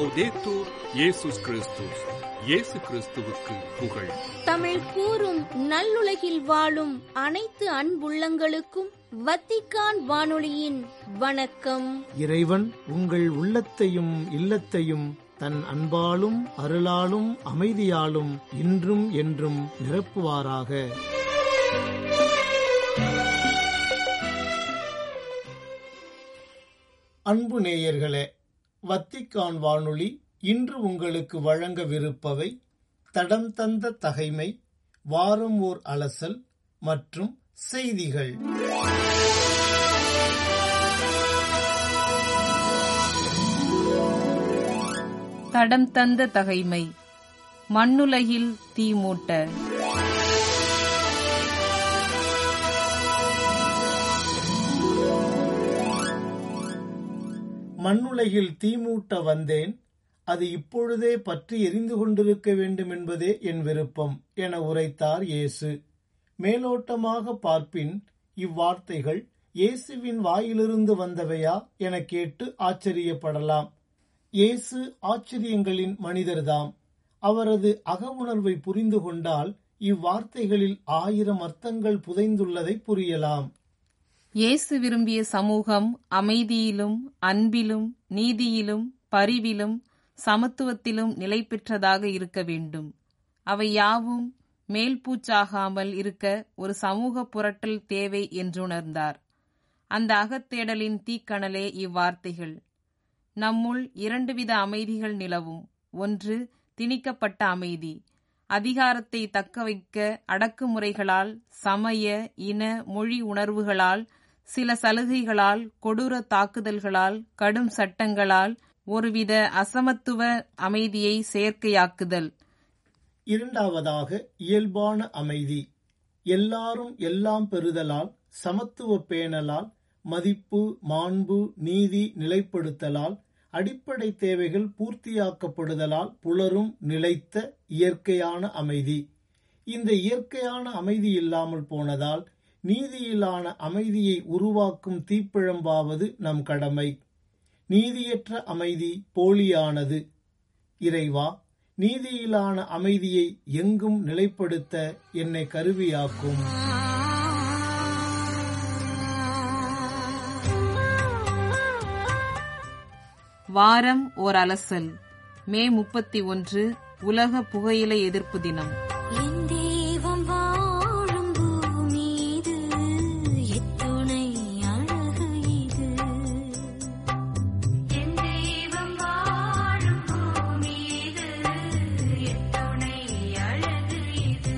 லவ்தேத்தூர் இயேசுஸ் கிறிஸ்துஸ் இயேசு கிறிஸ்துவுக்கு புகழ் தமிழ் கூறும் நல்லுலகில் வாழும் அனைத்து அன்புள்ளங்களுக்கும் வத்திக்கான் வானொலியின் வணக்கம் இறைவன் உங்கள் உள்ளத்தையும் இல்லத்தையும் தன் அன்பாலும் அருளாலும் அமைதியாலும் இன்றும் என்றும் நிரப்புவாராக அன்பு நேயர்களே வத்திக்கான் வானொலி இன்று உங்களுக்கு வழங்கவிருப்பவை தடம் தந்த தகைமை வாரம் ஓர் அலசல் மற்றும் செய்திகள் தடம் தந்த தகைமை மண்ணுலகில் தீமூட்ட மண்ணுலகில் தீமூட்ட வந்தேன் அது இப்பொழுதே பற்றி எரிந்து கொண்டிருக்க வேண்டும் என்பதே என் விருப்பம் என உரைத்தார் இயேசு மேலோட்டமாக பார்ப்பின் இவ்வார்த்தைகள் இயேசுவின் வாயிலிருந்து வந்தவையா என கேட்டு ஆச்சரியப்படலாம் இயேசு ஆச்சரியங்களின் மனிதர்தாம் அவரது அகவுணர்வை புரிந்து கொண்டால் இவ்வார்த்தைகளில் ஆயிரம் அர்த்தங்கள் புதைந்துள்ளதை புரியலாம் இயேசு விரும்பிய சமூகம் அமைதியிலும் அன்பிலும் நீதியிலும் பரிவிலும் சமத்துவத்திலும் நிலை பெற்றதாக இருக்க வேண்டும் அவை யாவும் மேல்பூச்சாகாமல் இருக்க ஒரு சமூக புரட்டல் தேவை என்றுணர்ந்தார் அந்த அகத்தேடலின் தீக்கணலே இவ்வார்த்தைகள் நம்முள் இரண்டு வித அமைதிகள் நிலவும் ஒன்று திணிக்கப்பட்ட அமைதி அதிகாரத்தை தக்கவைக்க அடக்குமுறைகளால் சமய இன மொழி உணர்வுகளால் சில சலுகைகளால் கொடூர தாக்குதல்களால் கடும் சட்டங்களால் ஒருவித அசமத்துவ அமைதியை செயற்கையாக்குதல் இரண்டாவதாக இயல்பான அமைதி எல்லாரும் எல்லாம் பெறுதலால் சமத்துவ பேணலால் மதிப்பு மாண்பு நீதி நிலைப்படுத்தலால் அடிப்படை தேவைகள் பூர்த்தியாக்கப்படுதலால் புலரும் நிலைத்த இயற்கையான அமைதி இந்த இயற்கையான அமைதி இல்லாமல் போனதால் நீதியிலான அமைதியை உருவாக்கும் தீப்பிழம்பாவது நம் கடமை நீதியற்ற அமைதி போலியானது இறைவா நீதியிலான அமைதியை எங்கும் நிலைப்படுத்த என்னை கருவியாக்கும் வாரம் ஓர் அலசல் மே முப்பத்தி ஒன்று உலக புகையிலை எதிர்ப்பு தினம் என் தெய்வம் வாழும் பூமீது எத்துணை அழகு இது என் தெய்வம் வாழும் பூமீது எத்துணை அழகு இது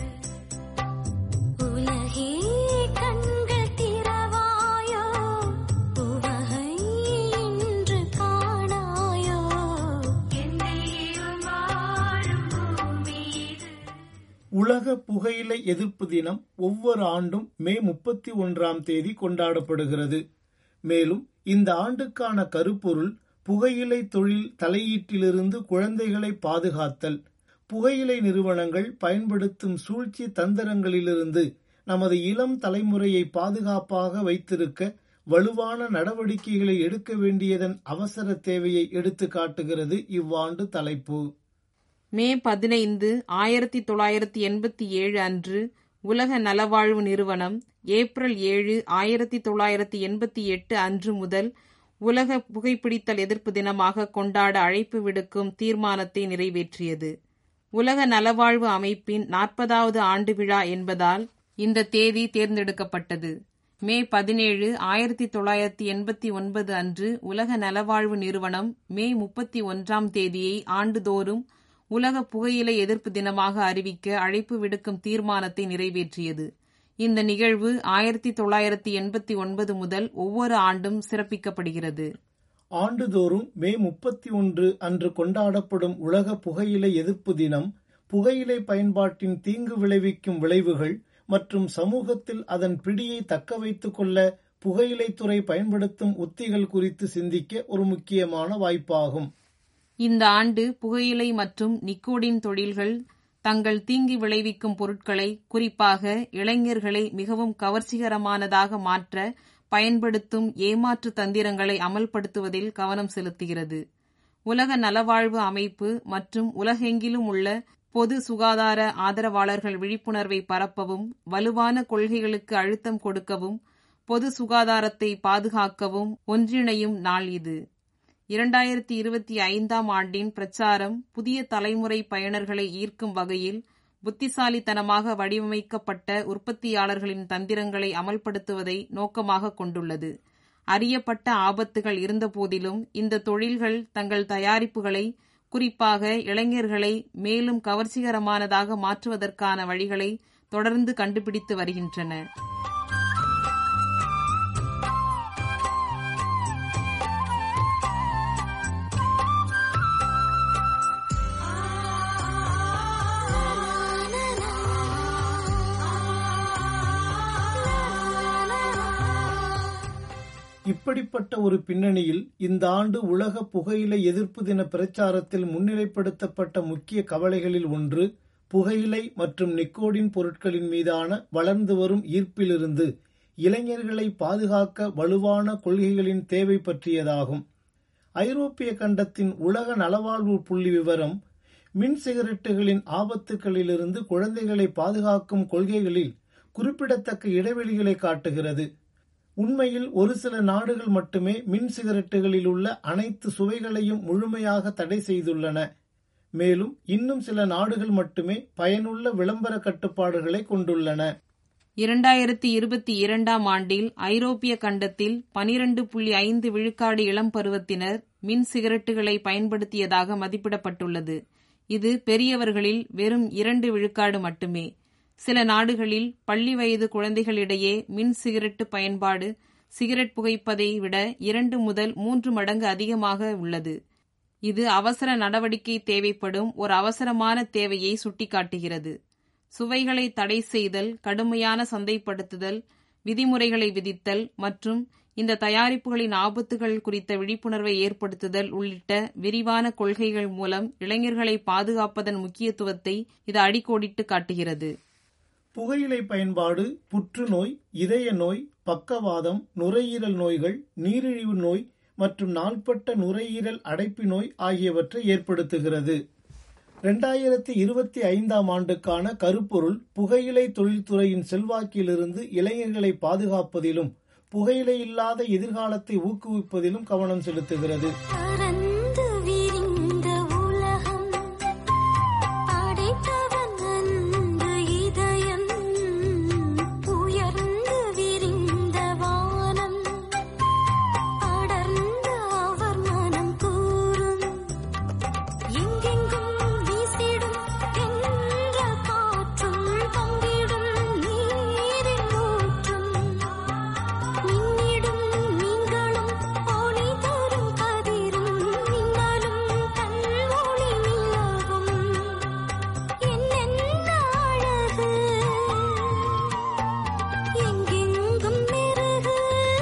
உலகே கண்கள் திறவாயோ உவகை இன்று காணாயோ என் தெய்வம் வாழும் பூமீது உலக புகையிலை எதிர்ப்பு தினம் ஒவ்வொரு ஆண்டும் மே முப்பத்தி ஒன்றாம் தேதி கொண்டாடப்படுகிறது மேலும் இந்த ஆண்டுக்கான கருப்பொருள் புகையிலை தொழில் தலையீட்டிலிருந்து குழந்தைகளை பாதுகாத்தல் புகையிலை நிறுவனங்கள் பயன்படுத்தும் சூழ்ச்சி தந்திரங்களிலிருந்து நமது இளம் தலைமுறையை பாதுகாப்பாக வைத்திருக்க வலுவான நடவடிக்கைகளை எடுக்க வேண்டியதன் அவசர தேவையை எடுத்து காட்டுகிறது இவ்வாண்டு தலைப்பு மே பதினைந்து ஆயிரத்தி தொள்ளாயிரத்தி எண்பத்தி ஏழு அன்று உலக நலவாழ்வு நிறுவனம் ஏப்ரல் ஏழு ஆயிரத்தி தொள்ளாயிரத்தி எண்பத்தி எட்டு அன்று முதல் உலக புகைப்பிடித்தல் எதிர்ப்பு தினமாக கொண்டாட அழைப்பு விடுக்கும் தீர்மானத்தை நிறைவேற்றியது உலக நலவாழ்வு அமைப்பின் நாற்பதாவது ஆண்டு விழா என்பதால் இந்த தேதி தேர்ந்தெடுக்கப்பட்டது மே பதினேழு ஆயிரத்தி தொள்ளாயிரத்தி எண்பத்தி ஒன்பது அன்று உலக நலவாழ்வு நிறுவனம் மே முப்பத்தி ஒன்றாம் தேதியை ஆண்டுதோறும் உலக புகையிலை எதிர்ப்பு தினமாக அறிவிக்க அழைப்பு விடுக்கும் தீர்மானத்தை நிறைவேற்றியது இந்த நிகழ்வு ஆயிரத்தி தொள்ளாயிரத்தி எண்பத்தி ஒன்பது முதல் ஒவ்வொரு ஆண்டும் சிறப்பிக்கப்படுகிறது ஆண்டுதோறும் மே முப்பத்தி ஒன்று அன்று கொண்டாடப்படும் உலக புகையிலை எதிர்ப்பு தினம் புகையிலை பயன்பாட்டின் தீங்கு விளைவிக்கும் விளைவுகள் மற்றும் சமூகத்தில் அதன் பிடியை தக்க வைத்துக் கொள்ள புகையிலைத்துறை பயன்படுத்தும் உத்திகள் குறித்து சிந்திக்க ஒரு முக்கியமான வாய்ப்பாகும் இந்த ஆண்டு புகையிலை மற்றும் நிக்கோடின் தொழில்கள் தங்கள் தீங்கி விளைவிக்கும் பொருட்களை குறிப்பாக இளைஞர்களை மிகவும் கவர்ச்சிகரமானதாக மாற்ற பயன்படுத்தும் ஏமாற்று தந்திரங்களை அமல்படுத்துவதில் கவனம் செலுத்துகிறது உலக நலவாழ்வு அமைப்பு மற்றும் உலகெங்கிலும் உள்ள பொது சுகாதார ஆதரவாளர்கள் விழிப்புணர்வை பரப்பவும் வலுவான கொள்கைகளுக்கு அழுத்தம் கொடுக்கவும் பொது சுகாதாரத்தை பாதுகாக்கவும் ஒன்றிணையும் நாள் இது இரண்டாயிரத்தி இருபத்தி ஐந்தாம் ஆண்டின் பிரச்சாரம் புதிய தலைமுறை பயனர்களை ஈர்க்கும் வகையில் புத்திசாலித்தனமாக வடிவமைக்கப்பட்ட உற்பத்தியாளர்களின் தந்திரங்களை அமல்படுத்துவதை நோக்கமாக கொண்டுள்ளது அறியப்பட்ட ஆபத்துகள் இருந்தபோதிலும் இந்த தொழில்கள் தங்கள் தயாரிப்புகளை குறிப்பாக இளைஞர்களை மேலும் கவர்ச்சிகரமானதாக மாற்றுவதற்கான வழிகளை தொடர்ந்து கண்டுபிடித்து வருகின்றன இப்படிப்பட்ட ஒரு பின்னணியில் இந்த ஆண்டு உலக புகையிலை எதிர்ப்பு தின பிரச்சாரத்தில் முன்னிலைப்படுத்தப்பட்ட முக்கிய கவலைகளில் ஒன்று புகையிலை மற்றும் நிக்கோடின் பொருட்களின் மீதான வளர்ந்து வரும் ஈர்ப்பிலிருந்து இளைஞர்களை பாதுகாக்க வலுவான கொள்கைகளின் தேவை பற்றியதாகும் ஐரோப்பிய கண்டத்தின் உலக நலவாழ்வு புள்ளி விவரம் மின் சிகரெட்டுகளின் ஆபத்துகளிலிருந்து குழந்தைகளை பாதுகாக்கும் கொள்கைகளில் குறிப்பிடத்தக்க இடைவெளிகளை காட்டுகிறது உண்மையில் ஒரு சில நாடுகள் மட்டுமே மின் சிகரெட்டுகளில் உள்ள அனைத்து சுவைகளையும் முழுமையாக தடை செய்துள்ளன மேலும் இன்னும் சில நாடுகள் மட்டுமே பயனுள்ள விளம்பர கட்டுப்பாடுகளை கொண்டுள்ளன இரண்டாயிரத்தி இருபத்தி இரண்டாம் ஆண்டில் ஐரோப்பிய கண்டத்தில் பனிரண்டு புள்ளி ஐந்து விழுக்காடு இளம் பருவத்தினர் மின் சிகரெட்டுகளை பயன்படுத்தியதாக மதிப்பிடப்பட்டுள்ளது இது பெரியவர்களில் வெறும் இரண்டு விழுக்காடு மட்டுமே சில நாடுகளில் பள்ளி வயது குழந்தைகளிடையே மின் சிகரெட்டு பயன்பாடு சிகரெட் புகைப்பதை விட இரண்டு முதல் மூன்று மடங்கு அதிகமாக உள்ளது இது அவசர நடவடிக்கை தேவைப்படும் ஒரு அவசரமான தேவையை சுட்டிக்காட்டுகிறது சுவைகளை தடை செய்தல் கடுமையான சந்தைப்படுத்துதல் விதிமுறைகளை விதித்தல் மற்றும் இந்த தயாரிப்புகளின் ஆபத்துகள் குறித்த விழிப்புணர்வை ஏற்படுத்துதல் உள்ளிட்ட விரிவான கொள்கைகள் மூலம் இளைஞர்களை பாதுகாப்பதன் முக்கியத்துவத்தை இது அடிக்கோடிட்டு காட்டுகிறது புகையிலை பயன்பாடு புற்றுநோய் இதய நோய் பக்கவாதம் நுரையீரல் நோய்கள் நீரிழிவு நோய் மற்றும் நாள்பட்ட நுரையீரல் அடைப்பு நோய் ஆகியவற்றை ஏற்படுத்துகிறது இரண்டாயிரத்தி இருபத்தி ஐந்தாம் ஆண்டுக்கான கருப்பொருள் புகையிலை தொழில்துறையின் செல்வாக்கிலிருந்து இளைஞர்களை பாதுகாப்பதிலும் புகையிலை இல்லாத எதிர்காலத்தை ஊக்குவிப்பதிலும் கவனம் செலுத்துகிறது பரந்து விரிந்த உலகம் படைத்தவன் அன்பு இதயம் உயர்ந்து விரிந்த வானம் அடர்ந்த அவர் மனம் கூறும் எங்கெங்கும் வீசிடும் என்ற காற்றும் பங்கிடும் நீரில் ஊற்றும் மின்னிடும் மீன்களும் ஒளி தரும் கதிரும் மின்னலும் கண் ஒளி நிலவும் என்னென்ன அழகு எங்கெங்கும் மெருகு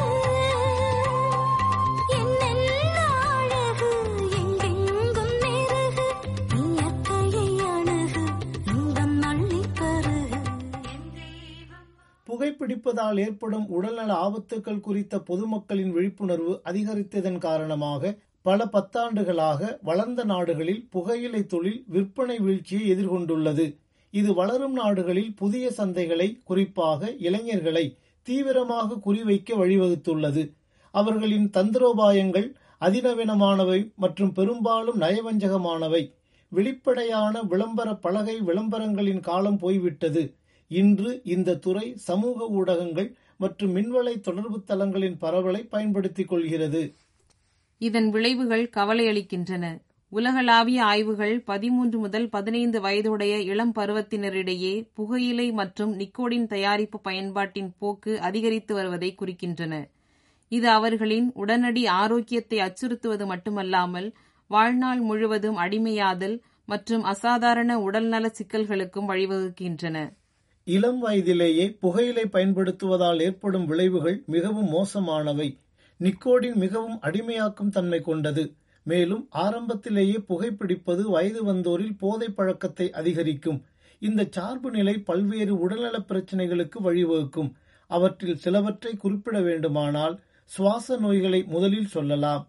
என்னென்ன அழகு எங்கெங்கும் மெருகு இயற்கையை அணுகு இன்பம் அள்ளிப் பருகு புகைப்பிடிப்பதால் ஏற்படும் உடல்நல ஆபத்துக்கள் குறித்த பொதுமக்களின் விழிப்புணர்வு அதிகரித்ததன் காரணமாக பல பத்தாண்டுகளாக வளர்ந்த நாடுகளில் புகையிலை தொழில் விற்பனை வீழ்ச்சியை எதிர்கொண்டுள்ளது இது வளரும் நாடுகளில் புதிய சந்தைகளை குறிப்பாக இளைஞர்களை தீவிரமாக குறிவைக்க வழிவகுத்துள்ளது அவர்களின் தந்திரோபாயங்கள் அதிநவீனமானவை மற்றும் பெரும்பாலும் நயவஞ்சகமானவை வெளிப்படையான விளம்பர பலகை விளம்பரங்களின் காலம் போய்விட்டது இன்று இந்த துறை சமூக ஊடகங்கள் மற்றும் மின்வலை தொடர்பு தளங்களின் பரவலை பயன்படுத்திக் கொள்கிறது இதன் விளைவுகள் கவலையளிக்கின்றன உலகளாவிய ஆய்வுகள் பதிமூன்று முதல் பதினைந்து வயதுடைய இளம் பருவத்தினரிடையே புகையிலை மற்றும் நிக்கோடின் தயாரிப்பு பயன்பாட்டின் போக்கு அதிகரித்து வருவதை குறிக்கின்றன இது அவர்களின் உடனடி ஆரோக்கியத்தை அச்சுறுத்துவது மட்டுமல்லாமல் வாழ்நாள் முழுவதும் அடிமையாதல் மற்றும் அசாதாரண உடல்நல சிக்கல்களுக்கும் வழிவகுக்கின்றன இளம் வயதிலேயே புகையிலை பயன்படுத்துவதால் ஏற்படும் விளைவுகள் மிகவும் மோசமானவை நிக்கோடின் மிகவும் அடிமையாக்கும் தன்மை கொண்டது மேலும் ஆரம்பத்திலேயே புகைப்பிடிப்பது வயது வந்தோரில் போதை பழக்கத்தை அதிகரிக்கும் இந்த சார்பு நிலை பல்வேறு உடல்நலப் பிரச்சனைகளுக்கு வழிவகுக்கும் அவற்றில் சிலவற்றை குறிப்பிட வேண்டுமானால் சுவாச நோய்களை முதலில் சொல்லலாம்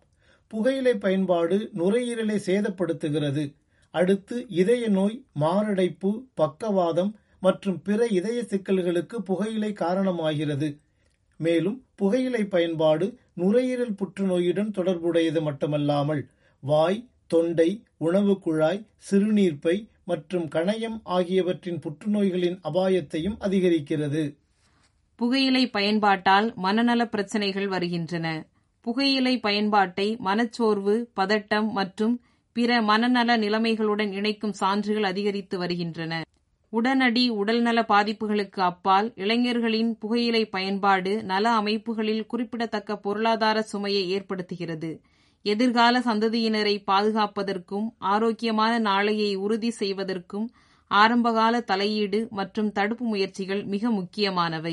புகையிலை பயன்பாடு நுரையீரலை சேதப்படுத்துகிறது அடுத்து இதய நோய் மாரடைப்பு பக்கவாதம் மற்றும் பிற இதய சிக்கல்களுக்கு புகையிலை காரணமாகிறது மேலும் புகையிலை பயன்பாடு நுரையீரல் புற்றுநோயுடன் தொடர்புடையது மட்டுமல்லாமல் வாய் தொண்டை உணவு குழாய் சிறுநீர்ப்பை மற்றும் கணையம் ஆகியவற்றின் புற்றுநோய்களின் அபாயத்தையும் அதிகரிக்கிறது புகையிலை பயன்பாட்டால் மனநல பிரச்சனைகள் வருகின்றன புகையிலை பயன்பாட்டை மனச்சோர்வு பதட்டம் மற்றும் பிற மனநல நிலைமைகளுடன் இணைக்கும் சான்றுகள் அதிகரித்து வருகின்றன உடனடி உடல்நல பாதிப்புகளுக்கு அப்பால் இளைஞர்களின் புகையிலை பயன்பாடு நல அமைப்புகளில் குறிப்பிடத்தக்க பொருளாதார சுமையை ஏற்படுத்துகிறது எதிர்கால சந்ததியினரை பாதுகாப்பதற்கும் ஆரோக்கியமான நாளையை உறுதி செய்வதற்கும் ஆரம்பகால தலையீடு மற்றும் தடுப்பு முயற்சிகள் மிக முக்கியமானவை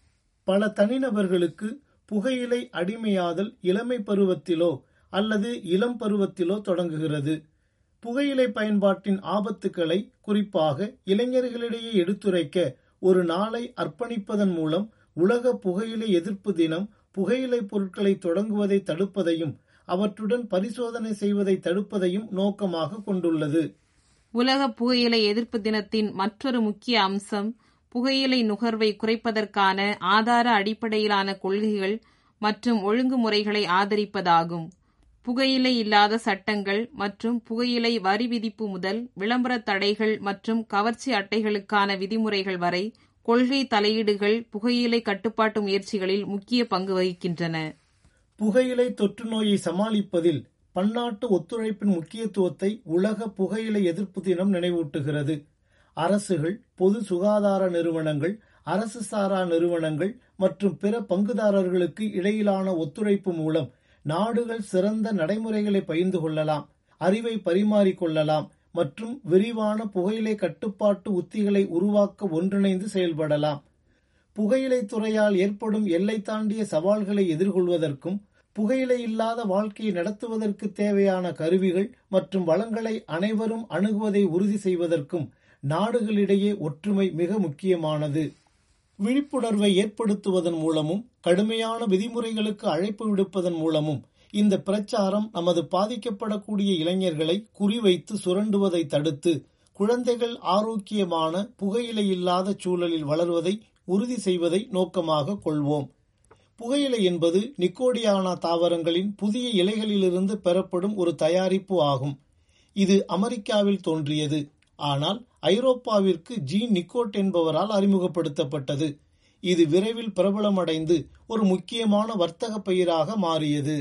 பல தனிநபர்களுக்கு புகையிலை அடிமையாதல் இளமை பருவத்திலோ அல்லது இளம் பருவத்திலோ தொடங்குகிறது புகையிலை பயன்பாட்டின் ஆபத்துக்களை குறிப்பாக இளைஞர்களிடையே எடுத்துரைக்க ஒரு நாளை அர்ப்பணிப்பதன் மூலம் உலக புகையிலை எதிர்ப்பு தினம் புகையிலை பொருட்களை தொடங்குவதை தடுப்பதையும் அவற்றுடன் பரிசோதனை செய்வதை தடுப்பதையும் நோக்கமாக கொண்டுள்ளது உலக புகையிலை எதிர்ப்பு தினத்தின் மற்றொரு முக்கிய அம்சம் புகையிலை நுகர்வை குறைப்பதற்கான ஆதார அடிப்படையிலான கொள்கைகள் மற்றும் ஒழுங்குமுறைகளை ஆதரிப்பதாகும் புகையிலை இல்லாத சட்டங்கள் மற்றும் புகையிலை வரி விதிப்பு முதல் விளம்பர தடைகள் மற்றும் கவர்ச்சி அட்டைகளுக்கான விதிமுறைகள் வரை கொள்கை தலையீடுகள் புகையிலை கட்டுப்பாட்டு முயற்சிகளில் முக்கிய பங்கு வகிக்கின்றன புகையிலை தொற்று நோயை சமாளிப்பதில் பன்னாட்டு ஒத்துழைப்பின் முக்கியத்துவத்தை உலக புகையிலை எதிர்ப்பு தினம் நினைவூட்டுகிறது அரசுகள் பொது சுகாதார நிறுவனங்கள் அரசு சாரா நிறுவனங்கள் மற்றும் பிற பங்குதாரர்களுக்கு இடையிலான ஒத்துழைப்பு மூலம் நாடுகள் சிறந்த நடைமுறைகளை பகிர்ந்து கொள்ளலாம் அறிவை பரிமாறிக்கொள்ளலாம் மற்றும் விரிவான புகையிலை கட்டுப்பாட்டு உத்திகளை உருவாக்க ஒன்றிணைந்து செயல்படலாம் புகையிலை துறையால் ஏற்படும் எல்லை தாண்டிய சவால்களை எதிர்கொள்வதற்கும் புகையிலை இல்லாத வாழ்க்கையை நடத்துவதற்கு தேவையான கருவிகள் மற்றும் வளங்களை அனைவரும் அணுகுவதை உறுதி செய்வதற்கும் நாடுகளிடையே ஒற்றுமை மிக முக்கியமானது விழிப்புணர்வை ஏற்படுத்துவதன் மூலமும் கடுமையான விதிமுறைகளுக்கு அழைப்பு விடுப்பதன் மூலமும் இந்த பிரச்சாரம் நமது பாதிக்கப்படக்கூடிய இளைஞர்களை குறிவைத்து சுரண்டுவதை தடுத்து குழந்தைகள் ஆரோக்கியமான புகையிலை இல்லாத சூழலில் வளர்வதை உறுதி செய்வதை நோக்கமாக கொள்வோம் புகையிலை என்பது நிக்கோடியானா தாவரங்களின் புதிய இலைகளிலிருந்து பெறப்படும் ஒரு தயாரிப்பு ஆகும் இது அமெரிக்காவில் தோன்றியது ஆனால் ஐரோப்பாவிற்கு ஜீன் நிக்கோட் என்பவரால் அறிமுகப்படுத்தப்பட்டது இது விரைவில் பிரபலமடைந்து ஒரு முக்கியமான வர்த்தக பயிராக மாறியது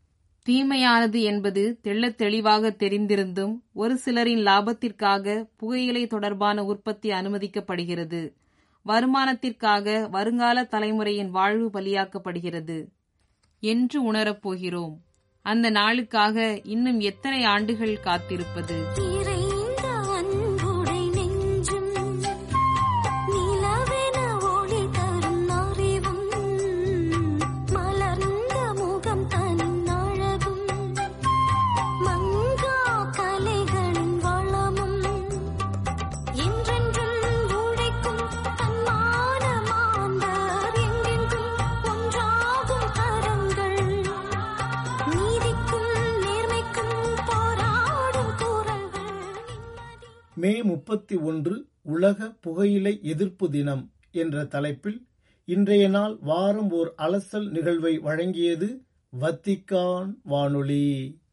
தீமையானது என்பது தெள்ளத் தெளிவாக தெரிந்திருந்தும் ஒரு சிலரின் லாபத்திற்காக புகையிலை தொடர்பான உற்பத்தி அனுமதிக்கப்படுகிறது வருமானத்திற்காக வருங்கால தலைமுறையின் வாழ்வு பலியாக்கப்படுகிறது என்று உணரப் போகிறோம் அந்த நாளுக்காக இன்னும் எத்தனை ஆண்டுகள் காத்திருப்பது இறைந்த அன்புடை நெஞ்சும் நிலவென ஒளி தரும் அறிவும் மலர்ந்த முகம் தனின் அழகும் மங்கா கலைகளின் வளமும் என்றென்றும் உழைக்கும் தன்மான மாந்தர் எங்கெங்கும் ஒன்றாகும் கரங்கள் நீதிக்கும் நேர்மைக்கும் போராடும் குரல்கள் நிம்மதி மே முப்பத்தி ஒன்று உலக புகையிலை எதிர்ப்பு தினம் என்ற தலைப்பில் இன்றைய நாள் வாரம் ஓர் அலசல் நிகழ்வை வழங்கியது வத்திக்கான் வானொலி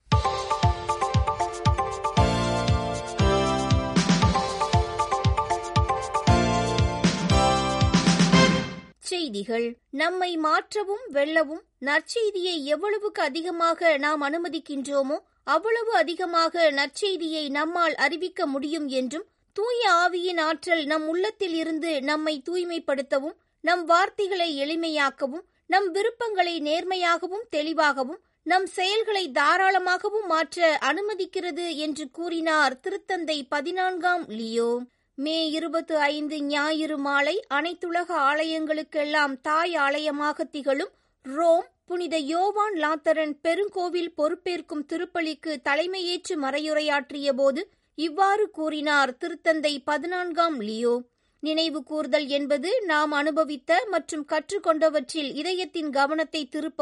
செய்திகள் நம்மை மாற்றவும் வெல்லவும் நற்செய்தியை எவ்வளவுக்கு அதிகமாக நாம் அனுமதிக்கின்றோமோ அவ்வளவு அதிகமாக நற்செய்தியை நம்மால் அறிவிக்க முடியும் என்றும் தூய ஆவியின் ஆற்றல் நம் உள்ளத்தில் இருந்து நம்மை தூய்மைப்படுத்தவும் நம் வார்த்தைகளை எளிமையாக்கவும் நம் விருப்பங்களை நேர்மையாகவும் தெளிவாகவும் நம் செயல்களை தாராளமாகவும் மாற்ற அனுமதிக்கிறது என்று கூறினார் திருத்தந்தை பதினான்காம் லியோ மே இருபத்தி ஐந்து ஞாயிறு மாலை அனைத்துலக ஆலயங்களுக்கெல்லாம் தாய் ஆலயமாக திகழும் ரோம் புனித யோவான் லாத்தரன் பெருங்கோவில் பொறுப்பேற்கும் திருப்பலிக்கு தலைமையேற்று மறையுரையாற்றிய போது இவ்வாறு கூறினார் திருத்தந்தை பதினான்காம் லியோ நினைவு கூர்தல் என்பது நாம் அனுபவித்த மற்றும் கற்றுக்கொண்டவற்றில் இதயத்தின் கவனத்தை திருப்பவும்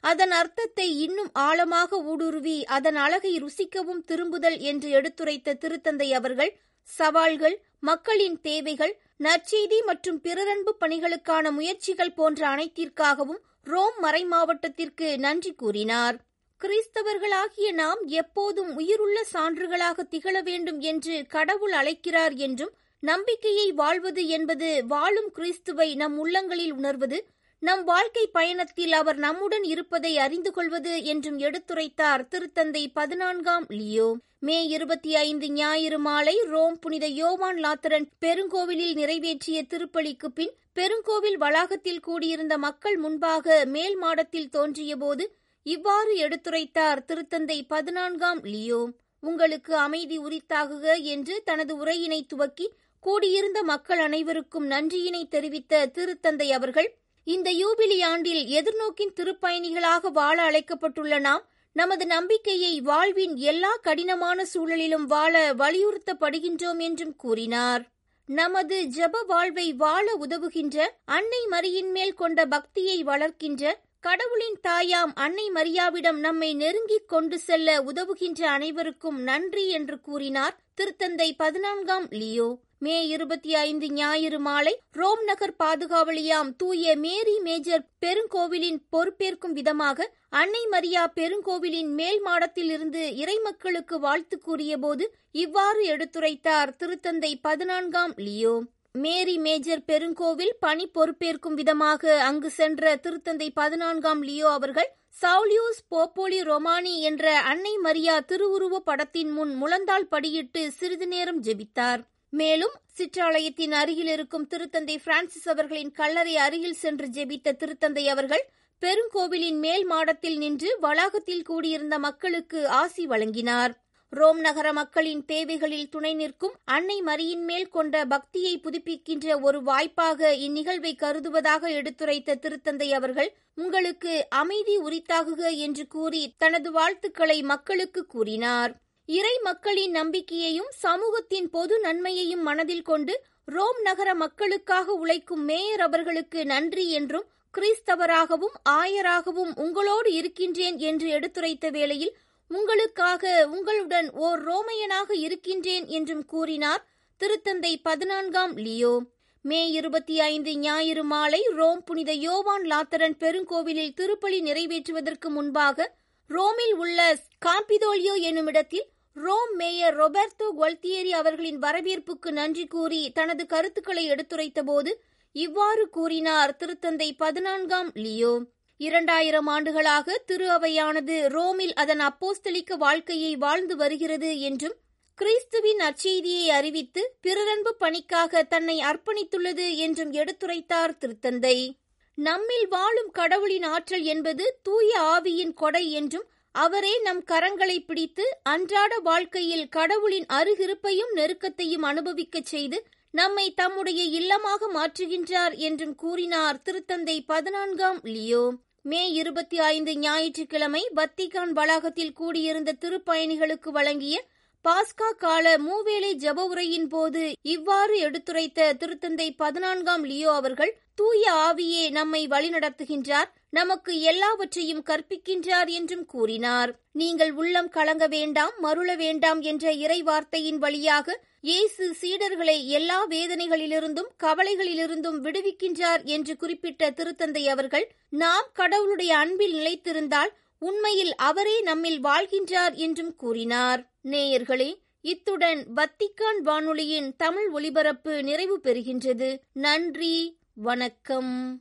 அதன் அர்த்தத்தை இன்னும் ஆழமாக ஊடுருவி அதன் அழகை ருசிக்கவும் திரும்புதல் என்று எடுத்துரைத்த திருத்தந்தை அவர்கள் சவால்கள் மக்களின் தேவைகள் நற்செய்தி மற்றும் பிறரன்பு பணிகளுக்கான முயற்சிகள் போன்ற அனைத்திற்காகவும் ரோம் மறைமாவட்டத்திற்கு நன்றி கூறினார் கிறிஸ்தவர்களாகிய நாம் எப்போதும் உயிருள்ள சான்றுகளாக திகழ வேண்டும் என்று கடவுள் அழைக்கிறார் என்றும் நம்பிக்கையை வாழ்வது என்பது வாழும் கிறிஸ்துவை நம் உள்ளங்களில் உணர்வது நம் வாழ்க்கை பயணத்தில் அவர் நம்முடன் இருப்பதை அறிந்து கொள்வது என்றும் எடுத்துரைத்தார் திருத்தந்தை பதினான்காம் லியோ மே இருபத்தி ஐந்து ஞாயிறு மாலை ரோம் புனித யோவான் லாத்தரன் பெருங்கோவிலில் நிறைவேற்றிய திருப்பலிக்கு பின் பெருங்கோவில் வளாகத்தில் கூடியிருந்த மக்கள் முன்பாக மேல் மாடத்தில் தோன்றியபோது இவ்வாறு எடுத்துரைத்தார் திருத்தந்தை பதினான்காம் லியோ உங்களுக்கு அமைதி உரித்தாகுக என்று தனது உரையினை துவக்கி கூடியிருந்த மக்கள் அனைவருக்கும் நன்றியினை தெரிவித்த திருத்தந்தை அவர்கள் இந்த யூபிலி ஆண்டில் எதிர்நோக்கின் திருப்பயணிகளாக வாழ அழைக்கப்பட்டுள்ள நாம் நமது நம்பிக்கையை வாழ்வின் எல்லா கடினமான சூழலிலும் வாழ வலியுறுத்தப்படுகின்றோம் என்றும் கூறினார் நமது ஜெப வாழ்வை வாழ உதவுகின்ற அன்னை மரியின் மேல் கொண்ட பக்தியை வளர்க்கின்ற கடவுளின் தாயாம் அன்னை மரியாவிடம் நம்மை நெருங்கிக் கொண்டு செல்ல உதவுகின்ற அனைவருக்கும் நன்றி என்று கூறினார் திருத்தந்தை பதினான்காம் லியோ மே இருபத்தி ஐந்து ஞாயிறு மாலை ரோம் நகர் பாதுகாவலியாம் தூய மேரி மேஜர் பெருங்கோவிலின் பொறுப்பேற்கும் விதமாக அன்னை மரியா பெருங்கோவிலின் மேல் மாடத்தில் இருந்து இறைமக்களுக்கு வாழ்த்து கூறியபோது இவ்வாறு எடுத்துரைத்தார் திருத்தந்தை பதினான்காம் லியோ மேரி மேஜர் பெருங்கோவில் பணி பொறுப்பேற்கும் விதமாக அங்கு சென்ற திருத்தந்தை பதினான்காம் லியோ அவர்கள் சவுலியூஸ் போப்போலி ரொமானி என்ற அன்னை மரியா திருவுருவ படத்தின் முன் முழந்தாள் படியிட்டு சிறிது நேரம் ஜெபித்தார் மேலும் சிற்றாலயத்தின் அருகில் இருக்கும் திருத்தந்தை பிரான்சிஸ் அவர்களின் கல்லறை அருகில் சென்று ஜெபித்த திருத்தந்தை அவர்கள் பெருங்கோவிலின் மேல் மாடத்தில் நின்று வளாகத்தில் கூடியிருந்த மக்களுக்கு ஆசி வழங்கினார் ரோம் நகர மக்களின் தேவைகளில் துணை நிற்கும் அன்னை மரியின் மேல் கொண்ட பக்தியை புதுப்பிக்கின்ற ஒரு வாய்ப்பாக இந்நிகழ்வை கருதுவதாக எடுத்துரைத்த திருத்தந்தை அவர்கள் உங்களுக்கு அமைதி உரித்தாகுக என்று கூறி தனது வாழ்த்துக்களை மக்களுக்கு கூறினார் இறை மக்களின் நம்பிக்கையையும் சமூகத்தின் பொது நன்மையையும் மனதில் கொண்டு ரோம் நகர மக்களுக்காக உழைக்கும் மேயர் அவர்களுக்கு நன்றி என்றும் கிறிஸ்தவராகவும் ஆயராகவும் உங்களோடு இருக்கின்றேன் என்று எடுத்துரைத்த வேளையில் உங்களுக்காக உங்களுடன் ஓர் ரோமையனாக இருக்கின்றேன் என்றும் கூறினார் திருத்தந்தை பதினான்காம் லியோ மே இருபத்தி ஐந்து ஞாயிறு மாலை ரோம் புனித யோவான் லாத்தரன் பெருங்கோவிலில் திருப்பலி நிறைவேற்றுவதற்கு முன்பாக ரோமில் உள்ள காம்பிதோலியோ என்னுமிடத்தில் ரோம் மேயர் ரொபர்டோ குவல்தியேரி அவர்களின் வரவேற்புக்கு நன்றி கூறி தனது கருத்துக்களை எடுத்துரைத்தபோது இவ்வாறு கூறினார் திருத்தந்தை பதினான்காம் லியோ இரண்டாயிரம் ஆண்டுகளாக திரு அவையானது ரோமில் அதன் அப்போஸ்தலிக்க வாழ்க்கையை வாழ்ந்து வருகிறது என்றும் கிறிஸ்துவின் அச்செய்தியை அறிவித்து பிறரன்பு பணிக்காக தன்னை அர்ப்பணித்துள்ளது என்றும் எடுத்துரைத்தார் திருத்தந்தை நம்மில் வாழும் கடவுளின் ஆற்றல் என்பது தூய ஆவியின் கொடை என்றும் அவரே நம் கரங்களை பிடித்து அன்றாட வாழ்க்கையில் கடவுளின் அருகிருப்பையும் நெருக்கத்தையும் அனுபவிக்கச் செய்து நம்மை தம்முடைய இல்லமாக மாற்றுகின்றார் என்றும் கூறினார் திருத்தந்தை பதினான்காம் லியோ மே இருபத்தி ஐந்து ஞாயிற்றுக்கிழமை வத்திகான் வளாகத்தில் கூடியிருந்த திருப்பயணிகளுக்கு வழங்கிய பாஸ்கா கால மூவேளை ஜப உரையின் போது இவ்வாறு எடுத்துரைத்த திருத்தந்தை பதினான்காம் லியோ அவர்கள் தூய ஆவியே நம்மை வழிநடத்துகின்றார் நமக்கு எல்லாவற்றையும் கற்பிக்கின்றார் என்றும் கூறினார் நீங்கள் உள்ளம் கலங்க வேண்டாம் மருள வேண்டாம் என்ற இறை வார்த்தையின் வழியாக இயேசு சீடர்களை எல்லா வேதனைகளிலிருந்தும் கவலைகளிலிருந்தும் விடுவிக்கின்றார் என்று குறிப்பிட்ட திருத்தந்தை அவர்கள் நாம் கடவுளுடைய அன்பில் நிலைத்திருந்தால் உண்மையில் அவரே நம்மில் வாழ்கின்றார் என்றும் கூறினார் நேயர்களே இத்துடன் வத்திக்கான் வானொலியின் தமிழ் ஒலிபரப்பு நிறைவு பெறுகின்றது நன்றி வணக்கம்